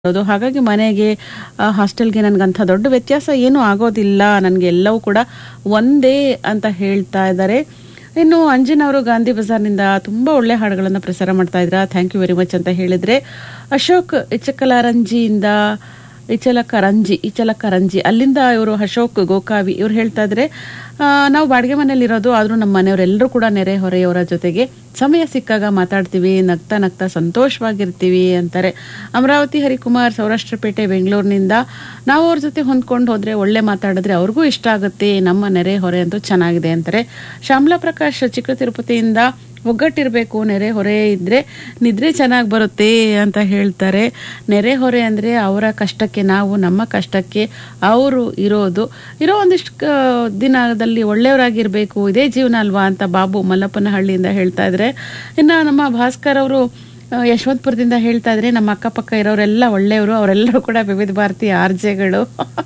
ಇರೋದು ಹಾಗಾಗಿ ಮನೆಗೆ ಆ, ಹಾಸ್ಟೆಲ್ಗೆ ನನಗಂಥ ದೊಡ್ಡ ವ್ಯತ್ಯಾಸ ಏನೂ ಆಗೋದಿಲ್ಲ ನನಗೆ ಎಲ್ಲವೂ ಕೂಡ ಒಂದೇ ಅಂತ ಹೇಳ್ತಾ ಇದ್ದಾರೆ ಇನ್ನು ಅಂಜಿನ್ ಅವರು ಗಾಂಧಿ ಬಜಾರ್ನಿಂದ ತುಂಬ ಒಳ್ಳೆ ಹಾಡುಗಳನ್ನು ಪ್ರಸಾರ ಮಾಡ್ತಾ ಇದ್ರ ಥ್ಯಾಂಕ್ ಯು ವೆರಿ ಮಚ್ ಅಂತ ಹೇಳಿದ್ರೆ ಅಶೋಕ್ ಇಚಕಲಾರಂಜಿಯಿಂದ ಇಚಲಕರಂಜಿ ಇಚಲಕರಂಜಿ ಅಲ್ಲಿಂದ ಇವರು ಅಶೋಕ್ ಗೋಕಾವಿ ಇವ್ರು ಹೇಳ್ತಾ ಇದ್ರೆ ಆ, ನಾವು ಬಾಡಿಗೆ ಮನೇಲಿ ಇರೋದು ಆದ್ರೂ ನಮ್ಮ ಮನೆಯವರೆಲ್ಲರೂ ಕೂಡ ನೆರೆ ಹೊರೆಯವರ ಜೊತೆಗೆ ಸಮಯ ಸಿಕ್ಕಾಗ ಮಾತಾಡ್ತೀವಿ ನಗ್ತಾ ನಗ್ತಾ ಸಂತೋಷವಾಗಿರ್ತೀವಿ ಅಂತಾರೆ ಅಮರಾವತಿ ಹರಿಕುಮಾರ್ ಸೌರಾಷ್ಟ್ರಪೇಟೆ ಬೆಂಗಳೂರಿನಿಂದ ನಾವು ಅವ್ರ ಜೊತೆ ಹೊಂದ್ಕೊಂಡು ಹೋದ್ರೆ ಒಳ್ಳೆ ಮಾತಾಡಿದ್ರೆ ಅವ್ರಿಗೂ ಇಷ್ಟ ಆಗುತ್ತೆ ನಮ್ಮ ನೆರೆ ಹೊರೆ ಅಂತೂ ಚೆನ್ನಾಗಿದೆ ಅಂತಾರೆ ಶ್ಯಾಮಲಾ ಪ್ರಕಾಶ್ ಚಿಕ್ಕ ತಿರುಪತಿಯಿಂದ ಒಗ್ಗಟ್ಟಿರಬೇಕು ನೆರೆ ಹೊರೆ ಇದ್ರೆ ನಿದ್ರೆ ಚೆನ್ನಾಗಿ ಬರುತ್ತೆ ಅಂತ ಹೇಳ್ತಾರೆ ನೆರೆ ಹೊರೆ ಅಂದರೆ ಅವರ ಕಷ್ಟಕ್ಕೆ ನಾವು ನಮ್ಮ ಕಷ್ಟಕ್ಕೆ ಅವರು ಇರೋದು ಇರೋ ಒಂದಿಷ್ಟು ಕ- ದಿನದಲ್ಲಿ ಒಳ್ಳೆಯವರಾಗಿರ್ಬೇಕು ಇದೇ ಜೀವನ ಅಲ್ವಾ ಅಂತ ಬಾಬು ಮಲ್ಲಪ್ಪನಹಳ್ಳಿಯಿಂದ ಹೇಳ್ತಾ ಇದ್ರೆ ಇನ್ನು ನಮ್ಮ ಭಾಸ್ಕರ್ ಅವರು ಆ, ಯಶವಂತಪುರದಿಂದ ಹೇಳ್ತಾ ಇದ್ರೆ ನಮ್ಮ ಅಕ್ಕಪಕ್ಕ ಇರೋರೆಲ್ಲ ಒಳ್ಳೆಯವರು ಅವರೆಲ್ಲರೂ ಕೂಡ ವಿವಿಧ ಭಾರತಿ ಆರ್ಜೆಗಳು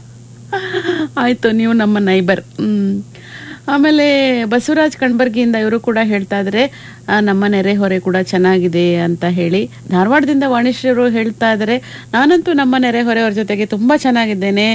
ಆಯ್ತು ನೀವು ನಮ್ಮ ನೈಬರ್ ಹ್ಮ್ ಆಮೇಲೆ ಬಸವರಾಜ್ ಕಣ್ಬರ್ಗಿಯಿಂದ ಇವರು ಕೂಡ ಹೇಳ್ತಾ ಇದ್ರೆ ಆ, ನಮ್ಮ ನೆರೆ ಹೊರೆ ಕೂಡ ಚೆನ್ನಾಗಿದೆ ಅಂತ ಹೇಳಿ ಧಾರವಾಡದಿಂದ ವಾಣಿಶ್ರೀರು ಹೇಳ್ತಾ ಇದ್ದಾರೆ ನಾನಂತೂ ನಮ್ಮ ನೆರೆ ಹೊರೆಯವ್ರ ಜೊತೆಗೆ ತುಂಬಾ ಚೆನ್ನಾಗಿದ್ದೇನೆ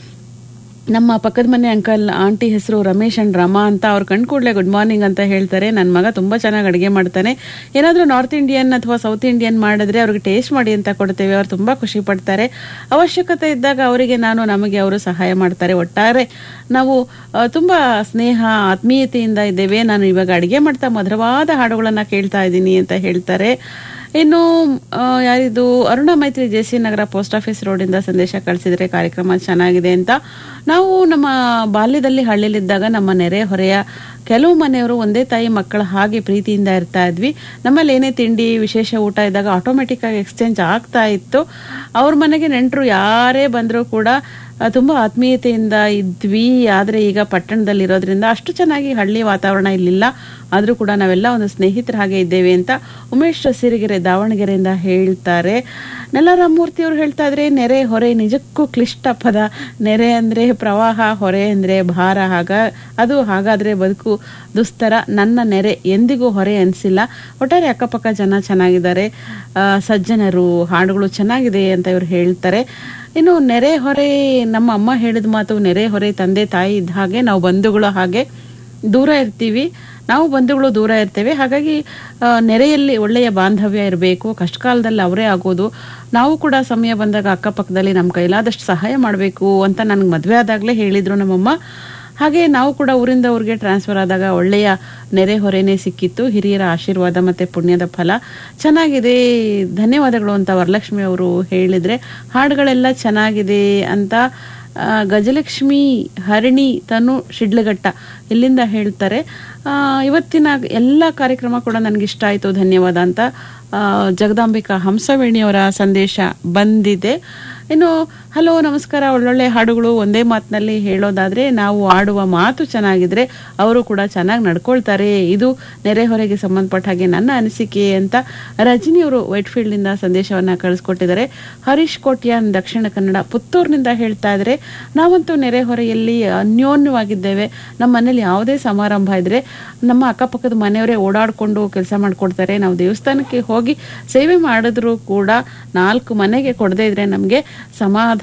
ನಮ್ಮ ಪಕ್ಕದ ಮನೆ ಅಂಕಲ್ ಆಂಟಿ ಹೆಸರು ರಮೇಶ್ ಅಂಡ್ ರಮಾ ಅಂತ ಅವ್ರು ಕಂಡು ಕೂಡಲೇ ಗುಡ್ ಮಾರ್ನಿಂಗ್ ಅಂತ ಹೇಳ್ತಾರೆ ನನ್ನ ಮಗ ತುಂಬ ಚೆನ್ನಾಗಿ ಅಡುಗೆ ಮಾಡ್ತಾನೆ ಏನಾದರೂ ನಾರ್ತ್ ಇಂಡಿಯನ್ ಅಥವಾ ಸೌತ್ ಇಂಡಿಯನ್ ಮಾಡಿದ್ರೆ ಅವ್ರಿಗೆ ಟೇಸ್ಟ್ ಮಾಡಿ ಅಂತ ಕೊಡ್ತೇವೆ ಅವ್ರು ತುಂಬ ಖುಷಿ ಪಡ್ತಾರೆ ಅವಶ್ಯಕತೆ ಇದ್ದಾಗ ಅವರಿಗೆ ನಾನು ನಮಗೆ ಅವರು ಸಹಾಯ ಮಾಡ್ತಾರೆ ಒಟ್ಟಾರೆ ನಾವು ಆ, ತುಂಬ ಸ್ನೇಹ ಆತ್ಮೀಯತೆಯಿಂದ ಇದ್ದೇವೆ ನಾನು ಇವಾಗ ಅಡುಗೆ ಮಾಡ್ತಾ ಮಧುರವಾದ ಹಾಡುಗಳನ್ನು ಕೇಳ್ತಾ ಇದ್ದೀನಿ ಅಂತ ಹೇಳ್ತಾರೆ ಇನ್ನು ಆ, ಯಾರಿದು Aruna Maitri J C Nagar post office ರೋಡಿಂದ ಸಂದೇಶ ಕಳಿಸಿದ್ರೆ ಕಾರ್ಯಕ್ರಮ ಚೆನ್ನಾಗಿದೆ ಅಂತ ನಾವು ನಮ್ಮ ಬಾಲ್ಯದಲ್ಲಿ ಹಳ್ಳಿಲಿದ್ದಾಗ ನಮ್ಮ ನೆರೆ ಹೊರೆಯ ಕೆಲವು ಮನೆಯವರು ಒಂದೇ ತಾಯಿ ಮಕ್ಕಳ ಹಾಗೆ ಪ್ರೀತಿಯಿಂದ ಇರ್ತಾ ಇದ್ವಿ ನಮ್ಮಲ್ಲಿ ಏನೇ ತಿಂಡಿ ವಿಶೇಷ ಊಟ ಇದ್ದಾಗ ಆಟೋಮೆಟಿಕ್ ಆಗಿ ಎಕ್ಸ್ಚೇಂಜ್ ಆಗ್ತಾ ಇತ್ತು ಅವ್ರ ಮನೆಗೆ ನೆಂಟರು ಯಾರೇ ಬಂದರೂ ಕೂಡ ಆ, ತುಂಬಾ ಆತ್ಮೀಯತೆಯಿಂದ ಇದ್ವಿ ಆದರೆ ಈಗ ಪಟ್ಟಣದಲ್ಲಿ ಇರೋದ್ರಿಂದ ಅಷ್ಟು ಚೆನ್ನಾಗಿ ಹಳ್ಳಿ ವಾತಾವರಣ ಇಲ್ಲಿಲ್ಲ ಆದರೂ ಕೂಡ ನಾವೆಲ್ಲ ಒಂದು ಸ್ನೇಹಿತರ ಹಾಗೆ ಇದ್ದೇವೆ ಅಂತ ಉಮೇಶ್ ಸಿರಿಗೆರೆ ದಾವಣಗೆರೆಯಿಂದ ಹೇಳ್ತಾರೆ ನೆಲರಾಮೂರ್ತಿ ಅವರು ಹೇಳ್ತಾ ಇದ್ರೆ ನೆರೆ ಹೊರೆ ನಿಜಕ್ಕೂ ಕ್ಲಿಷ್ಟ ಪದ ನೆರೆ ಅಂದ್ರೆ ಪ್ರವಾಹ ಹೊರೆ ಅಂದ್ರೆ ಭಾರ ಹಾಗ ಅದು ಹಾಗಾದ್ರೆ ಬದುಕು ದುಸ್ತರ ನನ್ನ ನೆರೆ ಎಂದಿಗೂ ಹೊರೆ ಅನಿಸಿಲ್ಲ ಒಟ್ಟಾರೆ ಅಕ್ಕಪಕ್ಕ ಜನ ಚೆನ್ನಾಗಿದ್ದಾರೆ ಆ, ಸಜ್ಜನರು ಹಾಡುಗಳು ಚೆನ್ನಾಗಿದೆ ಅಂತ ಇವರು ಹೇಳ್ತಾರೆ ಇನ್ನು ನೆರೆ ಹೊರೆ ನಮ್ಮ ಅಮ್ಮ ಹೇಳಿದ ಮಾತು ನೆರೆ ಹೊರೆ ತಂದೆ ತಾಯಿ ಇದ್ದ ಹಾಗೆ ನಾವು ಬಂಧುಗಳು ಹಾಗೆ ದೂರ ಇರ್ತೀವಿ ನಾವು ಬಂಧುಗಳು ದೂರ ಇರ್ತೇವೆ ಹಾಗಾಗಿ ಆ, ನೆರೆಯಲ್ಲಿ ಒಳ್ಳೆಯ ಬಾಂಧವ್ಯ ಇರಬೇಕು ಕಷ್ಟಕಾಲದಲ್ಲಿ ಅವರೇ ಆಗೋದು ನಾವು ಕೂಡ ಸಮಯ ಬಂದಾಗ ಅಕ್ಕಪಕ್ಕದಲ್ಲಿ ನಮ್ಮ ಕೈಲಾದಷ್ಟು ಸಹಾಯ ಮಾಡಬೇಕು ಅಂತ ನನಗೆ ಮದುವೆ ಆದಾಗಲೇ ಹೇಳಿದ್ರು ನಮ್ಮಮ್ಮ ಹಾಗೆ ನಾವು ಕೂಡ ಊರಿಂದ ಊರಿಗೆ ಟ್ರಾನ್ಸ್ಫರ್ ಆದಾಗ ಒಳ್ಳೆಯ ನೆರೆ ಹೊರೆನೇ ಸಿಕ್ಕಿತ್ತು ಹಿರಿಯರ ಆಶೀರ್ವಾದ ಮತ್ತೆ ಪುಣ್ಯದ ಫಲ ಚೆನ್ನಾಗಿದೆ ಧನ್ಯವಾದಗಳು ಅಂತ ವರಲಕ್ಷ್ಮಿ ಅವರು ಹೇಳಿದ್ರೆ ಹಾಡುಗಳೆಲ್ಲ ಚೆನ್ನಾಗಿದೆ ಅಂತ ಆ, ಗಜಲಕ್ಷ್ಮಿ ಹರಿಣಿ ತನು ಶಿಡ್ಲಘಟ್ಟ ಇಲ್ಲಿಂದ ಹೇಳ್ತಾರೆ ಆ, ಇವತ್ತಿನ ಎಲ್ಲ ಕಾರ್ಯಕ್ರಮ ಕೂಡ ನನಗೆ ಇಷ್ಟ ಆಯಿತು ಧನ್ಯವಾದ ಅಂತ ಆ, ಜಗದಾಂಬಿಕಾ ಹಂಸವೇಣಿಯವರ ಸಂದೇಶ ಬಂದಿದೆ ಇನ್ನು ಹಲೋ ನಮಸ್ಕಾರ ಒಳ್ಳೊಳ್ಳೆ ಹಾಡುಗಳು ಒಂದೇ ಮಾತಿನಲ್ಲಿ ಹೇಳೋದಾದ್ರೆ ನಾವು ಆಡುವ ಮಾತು ಚೆನ್ನಾಗಿದ್ರೆ ಅವರು ಕೂಡ ಚೆನ್ನಾಗಿ ನಡ್ಕೊಳ್ತಾರೆ ಇದು ನೆರೆಹೊರೆಗೆ ಸಂಬಂಧಪಟ್ಟ ಹಾಗೆ ನನ್ನ ಅನಿಸಿಕೆ ಅಂತ ರಜನಿಯವರು ವೈಟ್ಫೀಲ್ಡ್ನಿಂದ ಸಂದೇಶವನ್ನ ಕಳಿಸ್ಕೊಟ್ಟಿದ್ದಾರೆ ಹರೀಶ್ ಕೋಟ್ಯಾನ್ ದಕ್ಷಿಣ ಕನ್ನಡ ಪುತ್ತೂರಿನಿಂದ ಹೇಳ್ತಾ ಇದ್ರೆ ನಾವಂತೂ ನೆರೆಹೊರೆಯಲ್ಲಿ ಅನ್ಯೋನ್ಯವಾಗಿದ್ದೇವೆ ನಮ್ಮ ಮನೇಲಿ ಯಾವುದೇ ಸಮಾರಂಭ ಇದ್ರೆ ನಮ್ಮ ಅಕ್ಕಪಕ್ಕದ ಮನೆಯವರೇ ಓಡಾಡಿಕೊಂಡು ಕೆಲಸ ಮಾಡಿಕೊಡ್ತಾರೆ ನಾವು ದೇವಸ್ಥಾನಕ್ಕೆ ಹೋಗಿ ಸೇವೆ ಮಾಡಿದ್ರು ಕೂಡ ನಾಲ್ಕು ಮನೆಗೆ ಕೊಡದೇ ಇದ್ರೆ ನಮಗೆ ಸಮಾಧಾನ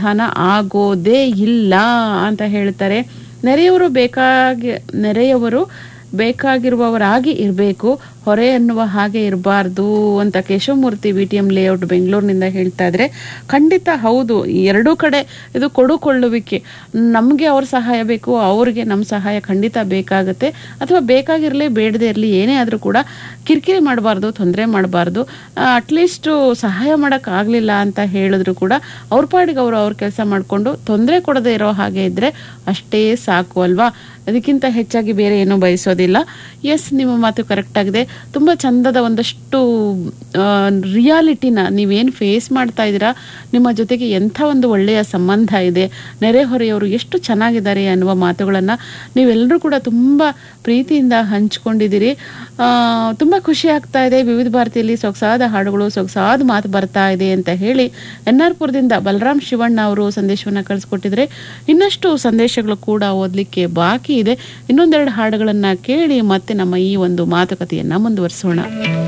ಆಗೋದೇ ಇಲ್ಲ ಅಂತ ಹೇಳ್ತಾರೆ ನೆರೆಯವರು ಬೇಕಾಗಿ ನೆರೆಯವರು ಬೇಕಾಗಿರುವವರಾಗಿ ಇರಬೇಕು ಹೊರೆ ಅನ್ನುವ ಹಾಗೆ ಇರಬಾರ್ದು ಅಂತ Keshavamurthy B T M layout ಬೆಂಗಳೂರಿನಿಂದ ಹೇಳ್ತಾ ಇದ್ರೆ ಖಂಡಿತ ಹೌದು ಎರಡೂ ಕಡೆ ಇದು ಕೊಡುಕೊಳ್ಳುವಿಕೆ ನಮಗೆ ಅವ್ರ ಸಹಾಯ ಬೇಕು ಅವ್ರಿಗೆ ನಮ್ಮ ಸಹಾಯ ಖಂಡಿತ ಬೇಕಾಗುತ್ತೆ ಅಥವಾ ಬೇಕಾಗಿರಲಿ ಬೇಡದೇ ಇರಲಿ ಏನೇ ಆದರೂ ಕೂಡ ಕಿರಿಕಿರಿ ಮಾಡಬಾರ್ದು ತೊಂದರೆ ಮಾಡಬಾರ್ದು ಅಟ್ಲೀಸ್ಟ್ ಸಹಾಯ ಮಾಡೋಕ್ಕಾಗಲಿಲ್ಲ ಅಂತ ಹೇಳಿದ್ರು ಕೂಡ ಅವ್ರ ಪಾಡಿಗೆ ಅವರು ಅವ್ರ ಕೆಲಸ ಮಾಡಿಕೊಂಡು ತೊಂದರೆ ಕೊಡದೇ ಇರೋ ಹಾಗೆ ಇದ್ರೆ ಅಷ್ಟೇ ಸಾಕು ಅಲ್ವಾ ಅದಕ್ಕಿಂತ ಹೆಚ್ಚಾಗಿ ಬೇರೆ ಏನೂ ಬಯಸೋದಿಲ್ಲ ಎಸ್ ನಿಮ್ಮ ಮಾತು ಕರೆಕ್ಟ್ ಆಗಿದೆ ತುಂಬ ಚಂದದ ಒಂದಷ್ಟು ರಿಯಾಲಿಟಿನ ನೀವೇನು ಫೇಸ್ ಮಾಡ್ತಾ ಇದ್ದೀರಾ ನಿಮ್ಮ ಜೊತೆಗೆ ಎಂಥ ಒಂದು ಒಳ್ಳೆಯ ಸಂಬಂಧ ಇದೆ ನೆರೆಹೊರೆಯವರು ಎಷ್ಟು ಚೆನ್ನಾಗಿದ್ದಾರೆ ಅನ್ನುವ ಮಾತುಗಳನ್ನು ನೀವೆಲ್ಲರೂ ಕೂಡ ತುಂಬ ಪ್ರೀತಿಯಿಂದ ಹಂಚ್ಕೊಂಡಿದ್ದೀರಿ ಆ, ತುಂಬ ಖುಷಿ ಆಗ್ತಾ ಇದೆ ವಿವಿಧ ಭಾರತಿಯಲ್ಲಿ ಸೊಗಸಾದ ಹಾಡುಗಳು ಸೊಗಸಾದ ಮಾತು ಬರ್ತಾ ಇದೆ ಅಂತ ಹೇಳಿ ಎನ್ ಆರ್ ಪುರದಿಂದ ಬಲರಾಮ್ ಶಿವಣ್ಣ ಅವರು ಸಂದೇಶವನ್ನು ಕಳಿಸ್ಕೊಟ್ಟಿದ್ರೆ ಇನ್ನಷ್ಟು ಸಂದೇಶಗಳು ಕೂಡ ಓದಲಿಕ್ಕೆ ಬಾಕಿ ಇದೆ ಇನ್ನೊಂದೆರಡು ಹಾಡುಗಳನ್ನು ಕೇಳಿ ಮತ್ತೆ ನಮ್ಮ ಈ ಒಂದು ಮಾತುಕತೆಯನ್ನು ಮುಂದುವರಿಸೋಣ